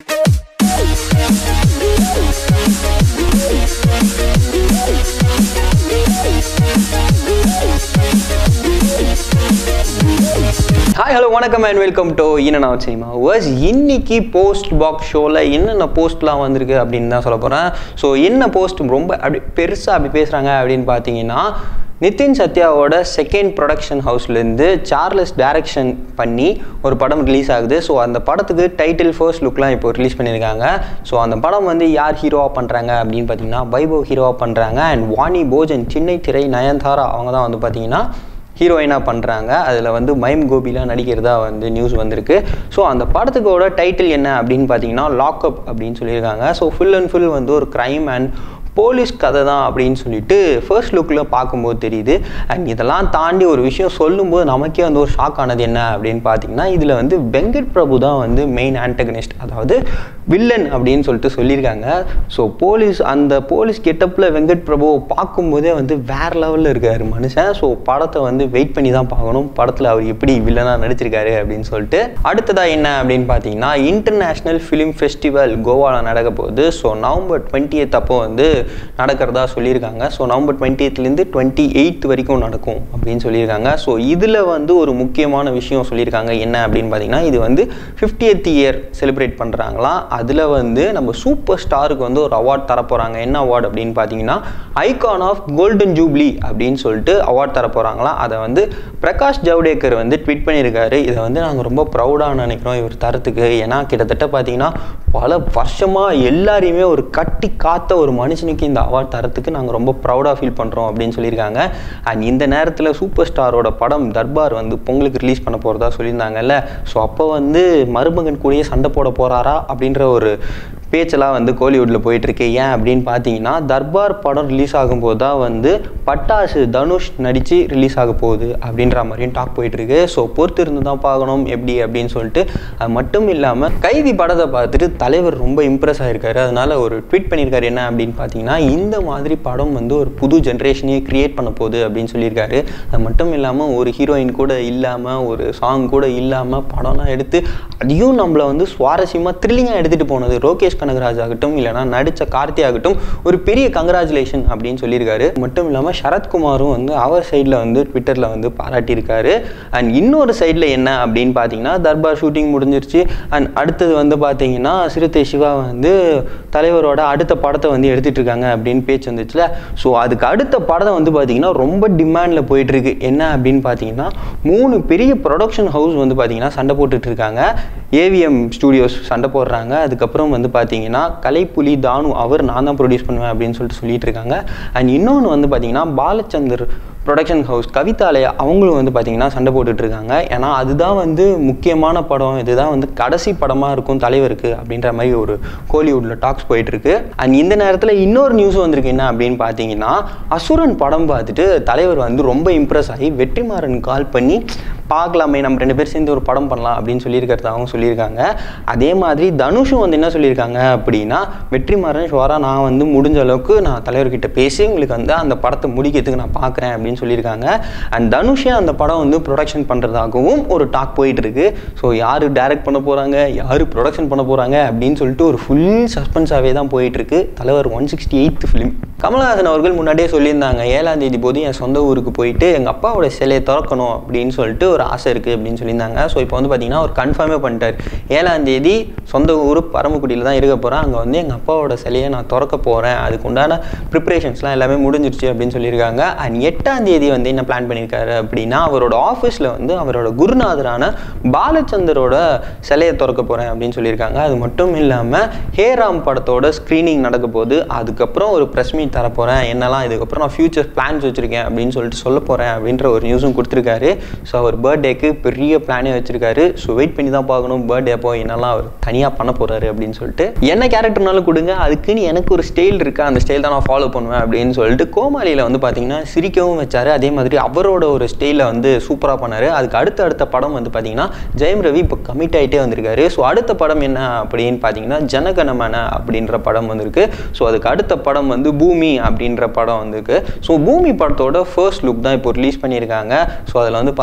hi hello வணக்கம் and welcome to ஈனனா cinema வர்ஸ் இன்னைக்கு போஸ்ட் பாக்ஸ் ஷோவில் என்னென்ன போஸ்ட்லாம் வந்திருக்கு அப்படின்னு தான் சொல்ல போகிறேன் ஸோ என்ன போஸ்ட் ரொம்ப அப்படி பெருசாக அப்படி பேசுகிறாங்க அப்படின்னு பார்த்தீங்கன்னா நிதின் சத்யாவோட செகண்ட் ப்ரொடக்ஷன் ஹவுஸ்லேருந்து சார்லஸ் டைரக்ஷன் பண்ணி ஒரு படம் ரிலீஸ் ஆகுது ஸோ அந்த படத்துக்கு டைட்டில் ஃபர்ஸ்ட் லுக்லாம் இப்போ ரிலீஸ் பண்ணியிருக்காங்க ஸோ அந்த படம் வந்து யார் ஹீரோவாக பண்ணுறாங்க அப்படின்னு பார்த்தீங்கன்னா வைபவ் ஹீரோவாக பண்ணுறாங்க அண்ட் வாணி போஜன் சின்னை திரை நயன்தாரா அவங்க தான் வந்து பார்த்தீங்கன்னா ஹீரோயினாக பண்ணுறாங்க அதில் வந்து மைம் கோபிலாம் நடிக்கிறதா வந்து நியூஸ் வந்திருக்கு ஸோ அந்த படத்துக்கோட டைட்டில் என்ன அப்படின்னு பார்த்தீங்கன்னா லாக்அப் அப்படின்னு சொல்லியிருக்காங்க ஸோ ஃபுல் அண்ட் ஃபுல் வந்து ஒரு க்ரைம் அண்ட் போலீஸ் கதை தான் அப்படின்னு சொல்லிட்டு ஃபர்ஸ்ட் லுக்கில் பார்க்கும்போது தெரியுது அண்ட் இதெல்லாம் தாண்டி ஒரு விஷயம் சொல்லும்போது நமக்கே வந்து ஒரு ஷாக் ஆனது என்ன அப்படின்னு பார்த்தீங்கன்னா இதில் வந்து வெங்கட் பிரபு தான் வந்து மெயின் ஆன்டகனிஸ்ட் அதாவது வில்லன் அப்படின்னு சொல்லிட்டு சொல்லியிருக்காங்க ஸோ போலீஸ் அந்த போலீஸ் கெட்டப்பில் வெங்கட் பிரபுவை பார்க்கும்போதே வந்து வேறு லெவலில் இருக்கார் மனுஷன் ஸோ படத்தை வந்து வெயிட் பண்ணி தான் பார்க்கணும் படத்தில் அவர் எப்படி வில்லனாக நடிச்சிருக்காரு அப்படின்னு சொல்லிட்டு அடுத்ததாக என்ன அப்படின்னு பார்த்தீங்கன்னா இன்டர்நேஷ்னல் ஃபிலிம் ஃபெஸ்டிவல் கோவாவில் நடக்க போகுது ஸோ நவம்பர் டுவெண்ட்டி அப்போ வந்து நடக்கிறதா சொல்லியிருக்காங்க ஸோ நவம்பர் டுவெண்ட்டியத்துலேருந்து டுவெண்ட்டி எயித் வரைக்கும் நடக்கும் அப்படின்னு சொல்லியிருக்காங்க ஸோ இதில் வந்து ஒரு முக்கியமான விஷயம் சொல்லியிருக்காங்க என்ன அப்படின்னு பார்த்தீங்கன்னா இது வந்து ஃபிஃப்டியத் இயர் செலிப்ரேட் பண்ணுறாங்களாம் அதில் வந்து நம்ம சூப்பர் ஸ்டாருக்கு வந்து ஒரு அவார்ட் தரப்போகிறாங்க என்ன அவார்டு அப்படின்னு பார்த்தீங்கன்னா ஐகான் ஆஃப் கோல்டன் ஜூப்ளி அப்படின்னு சொல்லிட்டு அவார்ட் தரப்போகிறாங்களாம் அதை வந்து பிரகாஷ் ஜவடேக்கர் வந்து ட்வீட் பண்ணியிருக்காரு இதை வந்து நாங்கள் ரொம்ப ப்ரௌடாக நினைக்கிறோம் இவர் தரத்துக்கு ஏன்னா கிட்டத்தட்ட பார்த்தீங்கன்னா பல வருஷமாக எல்லாரையுமே ஒரு கட்டி காத்த ஒரு மனுஷனுக்கு இந்த அவார்ட் தரத்துக்கு நாங்கள் ரொம்ப ப்ரௌடாக ஃபீல் பண்ணுறோம் அப்படின்னு சொல்லியிருக்காங்க அண்ட் இந்த நேரத்தில் சூப்பர் ஸ்டாரோட படம் தர்பார் வந்து பொங்கலுக்கு ரிலீஸ் பண்ண போகிறதா சொல்லியிருந்தாங்கல்ல ஸோ அப்போ வந்து மருமகன் கூடயே சண்டை போட போகிறாரா அப்படின்ற ஒரு பேச்செல்லாம் வந்து கோலிவுட்டில் போயிட்டுருக்கு ஏன் அப்படின்னு பார்த்தீங்கன்னா தர்பார் படம் ரிலீஸ் ஆகும்போது தான் வந்து பட்டாசு தனுஷ் நடித்து ரிலீஸ் ஆக போகுது அப்படின்ற மாதிரியும் டாக் போயிட்டுருக்கு ஸோ பொறுத்து இருந்து தான் பார்க்கணும் எப்படி அப்படின்னு சொல்லிட்டு அது மட்டும் இல்லாமல் கைதி படத்தை பார்த்துட்டு தலைவர் ரொம்ப இம்ப்ரெஸ் ஆகிருக்காரு அதனால ஒரு ட்வீட் பண்ணியிருக்காரு என்ன அப்படின்னு பார்த்தீங்கன்னா இந்த மாதிரி படம் வந்து ஒரு புது ஜென்ரேஷனையே க்ரியேட் பண்ண போகுது அப்படின்னு சொல்லியிருக்காரு அது மட்டும் இல்லாமல் ஒரு ஹீரோயின் கூட இல்லாமல் ஒரு சாங் கூட இல்லாமல் படம்லாம் எடுத்து அதையும் நம்மளை வந்து சுவாரஸ்யமாக த்ரில்லிங்காக எடுத்துகிட்டு போனது ரோகேஷ் கனகராஜ் ஆகட்டும் இல்லைனா நடித்த கார்த்தி ஆகட்டும் ஒரு பெரிய கங்க்ராச்சுலேஷன் அப்படின்னு சொல்லியிருக்காரு மட்டும் இல்லாமல் சரத்குமாரும் வந்து அவர் சைடில் வந்து ட்விட்டரில் வந்து பாராட்டியிருக்காரு அண்ட் இன்னொரு சைடில் என்ன அப்படின்னு பார்த்தீங்கன்னா தர்பார் ஷூட்டிங் முடிஞ்சிருச்சு அண்ட் அடுத்தது வந்து பார்த்தீங்கன்னா சிறுத்தை சிவா வந்து தலைவரோட அடுத்த படத்தை வந்து எடுத்துகிட்டு இருக்காங்க அப்படின்னு பேச்சு வந்துச்சுல ஸோ அதுக்கு அடுத்த படத்தை வந்து பார்த்தீங்கன்னா ரொம்ப டிமாண்டில் போயிட்டுருக்கு என்ன அப்படின்னு பார்த்தீங்கன்னா மூணு பெரிய ப்ரொடக்ஷன் ஹவுஸ் வந்து பார்த்தீங்கன்னா சண்டை போட்டுட்டு இருக்காங்க ஏவிஎம் ஸ்டூடியோஸ் சண்டை போடுறாங்க அதுக்கப்புறம் வந்து பார்த்தீங்கன்னா கலைப்புலி தானு அவர் நான் தான் ப்ரொடியூஸ் பண்ணுவேன் அப்படின்னு சொல்லிட்டு சொல்லிட்டு இருக்காங்க அண்ட் இன்னொன்று வந்து பார்த்தீங்கன்னா பாலச்சந்தர் ப்ரொடக்ஷன் ஹவுஸ் கவிதாலயா அவங்களும் வந்து பார்த்திங்கன்னா சண்டை போட்டுட்டு இருக்காங்க ஏன்னா அதுதான் வந்து முக்கியமான படம் இதுதான் வந்து கடைசி படமாக இருக்கும் தலைவருக்கு அப்படின்ற மாதிரி ஒரு கோலிவுட்டில் டாக்ஸ் போயிட்டுருக்கு அண்ட் இந்த நேரத்தில் இன்னொரு நியூஸ் வந்திருக்கு என்ன அப்படின்னு பார்த்தீங்கன்னா அசுரன் படம் பார்த்துட்டு தலைவர் வந்து ரொம்ப இம்ப்ரெஸ் ஆகி வெற்றிமாறன் கால் பண்ணி பார்க்கலாமே நம்ம ரெண்டு பேர் சேர்ந்து ஒரு படம் பண்ணலாம் அப்படின்னு சொல்லியிருக்கிறதாகவும் சொல்லியிருக்காங்க அதே மாதிரி தனுஷும் வந்து என்ன சொல்லியிருக்காங்க அப்படின்னா வெற்றிமாறன் ஷுவராக நான் வந்து முடிஞ்ச அளவுக்கு நான் தலைவர்கிட்ட பேசி உங்களுக்கு வந்து அந்த படத்தை முடிக்கிறதுக்கு நான் பார்க்குறேன் அப்படின்னு சொல்லியிருக்காங்க அண்ட் தனுஷே அந்த படம் வந்து ப்ரொடக்ஷன் பண்ணுறதாகவும் ஒரு டாக் போயிட்டு இருக்கு ஸோ யார் டைரக்ட் பண்ண போகிறாங்க யார் ப்ரொடக்ஷன் பண்ண போகிறாங்க அப்படின்னு சொல்லிட்டு ஒரு ஃபுல் சஸ்பென்ஸாகவே தான் போயிட்டு இருக்கு தலைவர் one sixty eighth film Kamal Haasan அவர்கள் முன்னாடியே சொல்லியிருந்தாங்க ஏழாம் தேதி போது என் சொந்த ஊருக்கு போயிட்டு எங்கள் அப்பாவோட சிலையை திறக்கணும் அப்படின்னு சொல்லிட்டு ஒரு ஆசை இருக்குது அப்படின்னு சொல்லியிருந்தாங்க ஸோ இப்போ வந்து பார்த்தீங்கன்னா ஒரு கன்ஃபார்மே பண்ணிட்டார் ஏழாம் தேதி சொந்த ஊர் பரமக்குடியில் தான் இருக்க போகிறேன் அங்கே வந்து எங்கள் அப்பாவோட சிலையை நான் திறக்க போகிறேன் அதுக்கு உண்டான ப்ரிப்ரேஷன்ஸ்லாம் எல்லாமே முடிஞ்சிருச்சு அப்படின்னு சொல்லியிருக்காங்க அண்ட் எட்டாம் தேதி வந்து என்ன பிளான் பண்ணியிருக்காரு அப்படின்னா அவரோட ஆஃபீஸில் வந்து அவரோட குருநாதரான பாலச்சந்தரோட சிலையை திறக்க போகிறேன் அப்படின்னு சொல்லியிருக்காங்க அது மட்டும் இல்லாமல் ஹேராம் படத்தோட ஸ்க்ரீனிங் நடக்க போகுது அதுக்கப்புறம் ஒரு ப்ரெஸ் மீட் தர போகிறேன் என்னெல்லாம் இதுக்கப்புறம் நான் ஃபியூச்சர் பிளான்ஸ் வச்சுருக்கேன் அப்படின்னு சொல்லிட்டு சொல்ல போகிறேன் அப்படின்ற ஒரு நியூஸும் கொடுத்துருக்காரு ஸோ அவர் பர்த்டேக்கு பெரிய பிளானே வச்சிருக்காரு ஸோ வெயிட் பண்ணி தான் பார்க்கணும் பர்த்டே அப்போ என்னெல்லாம் அவர் தனியாக பண்ண போகிறாரு அப்படின்னு சொல்லிட்டு என்ன கேரக்டர்னாலும் கொடுங்க அதுக்குன்னு எனக்கு ஒரு ஸ்டைல் இருக்குது அந்த ஸ்டைல் தான் நான் ஃபாலோ பண்ணுவேன் அப்படின்னு சொல்லிட்டு கோமாளியில் வந்து பார்த்தீங்கன்னா சிரிக்கவும் வச்சார் அதே மாதிரி அவரோட ஒரு ஸ்டைலில் வந்து சூப்பராக பண்ணார் அதுக்கு அடுத்த அடுத்த படம் வந்து பார்த்தீங்கன்னா ஜெயம் ரவி இப்போ கமிட் ஆகிட்டே வந்திருக்காரு ஸோ அடுத்த படம் என்ன அப்படின்னு பார்த்தீங்கன்னா ஜனகணமன அப்படின்ற படம் வந்திருக்கு ஸோ அதுக்கு அடுத்த படம் வந்து பூமி அப்படின்ற படம் வந்திருக்கு ஸோ பூமி படத்தோட ஃபர்ஸ்ட் லுக் தான் இப்போ ரிலீஸ் பண்ணியிருக்காங்க ஸோ அதில் வந்து பார்த்தீங்கன்னா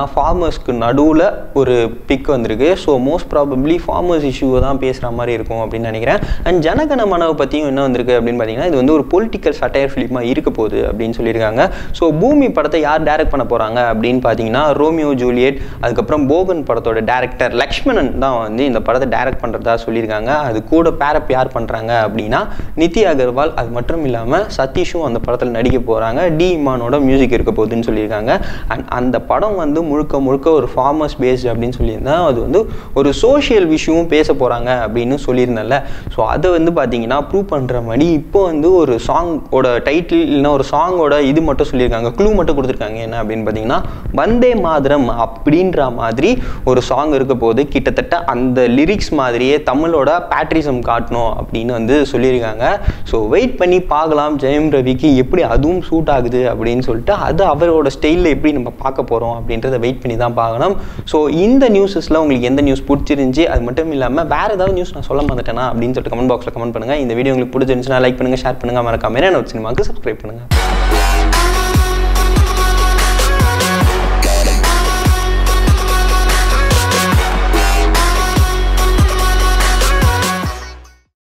ஃபார்மர்ஸ்க்கு நடுவில் ஒரு பிக் வந்திருக்கு ஸோ மோஸ்ட் ப்ராபப்ளி ஃபார்மர்ஸ் இஷ்யூவை தான் பேசுகிற மாதிரி இருக்கும் அப்படின்னு நினைக்கிறேன் அண்ட் ஜனகன மனவை பற்றியும் என்ன வந்திருக்கு அப்படின்னு பார்த்தீங்கன்னா இது வந்து ஒரு பொலிட்டிக்கல் சட்டையர் ஃபிலிமாக இருக்க போகுது அப்படின்னு சொல்லியிருக்காங்க ஸோ பூமி படத்தை யார் டைரக்ட் பண்ண போகிறாங்க அப்படின்னு பார்த்தீங்கன்னா ரோமியோ ஜூலியட் அதுக்கப்புறம் போகன் படத்தோட டேரக்டர் லக்ஷ்மணன் தான் வந்து இந்த படத்தை டைரக்ட் பண்ணுறதா சொல்லியிருக்காங்க அது கூட பேரப் யார் பண்ணுறாங்க அப்படின்னா நிதி அகர்வால் அது மட்டும் இல்லாமல் சதீஷும் அந்த படத்தில் நடிக்க போகிறாங்க டி இமானோட மியூசிக் இருக்க போகுதுன்னு சொல்லியிருக்காங்க அண்ட் அந்த படம் வந்து முழுக்க முழுக்க ஒரு ஃபார்மர்ஸ் பேஸ்ட் அப்படின்னு சொல்லியிருந்தேன் அது வந்து ஒரு சோஷியல் விஷயமும் பேச போகிறாங்க அப்படின்னு சொல்லியிருந்தேன்ல ஸோ அதை வந்து பார்த்தீங்கன்னா ப்ரூவ் பண்ணுற மாதிரி இப்போ வந்து ஒரு சாங்கோட டைட்டில் இல்லைன்னா ஒரு சாங்கோட இது மட்டும் சொல்லியிருக்காங்க க்ளூ மட்டும் கொடுத்துருக்காங்க என்ன அப்படின்னு பார்த்தீங்கன்னா வந்தே மாதரம் அப்படின்ற மாதிரி ஒரு சாங் இருக்க போது கிட்டத்தட்ட அந்த லிரிக்ஸ் மாதிரியே தமிழோட பேட்ரிசம் காட்டணும் அப்படின்னு வந்து சொல்லியிருக்காங்க ஸோ வெயிட் பண்ணி பார்க்கலாம் ஜெயம் ரவிக்கு எப்படி அதுவும் சூட் ஆகுது அப்படின்னு சொல்லிட்டு அது அவரோட ஸ்டைலில் எப்படி நம்ம பார்க்க போகிறோம் அப்படின்றத வெயிட் பண்ணி தான் பார்க்கணும் ஸோ இந்த நியூஸஸில் உங்களுக்கு எந்த நியூஸ் பிடிச்சிருந்துச்சி அது மட்டும் இல்லாமல் வேறு ஏதாவது நியூஸ் நான் சொல்ல மாட்டேனா அப்படின்னு சொல்லிட்டு கமெண்ட் பாக்ஸில் கமெண்ட் பண்ணுங்கள் இந்த வீடியோ உங்களுக்கு பிடிச்சிருந்துச்சுன்னா லைக் பண்ணுங்கள் ஷேர் பண்ணுங்கள் மறக்காம என்ன சினிமாவுக்கு சப்ஸ்கிரைப் பண்ணுங்கள்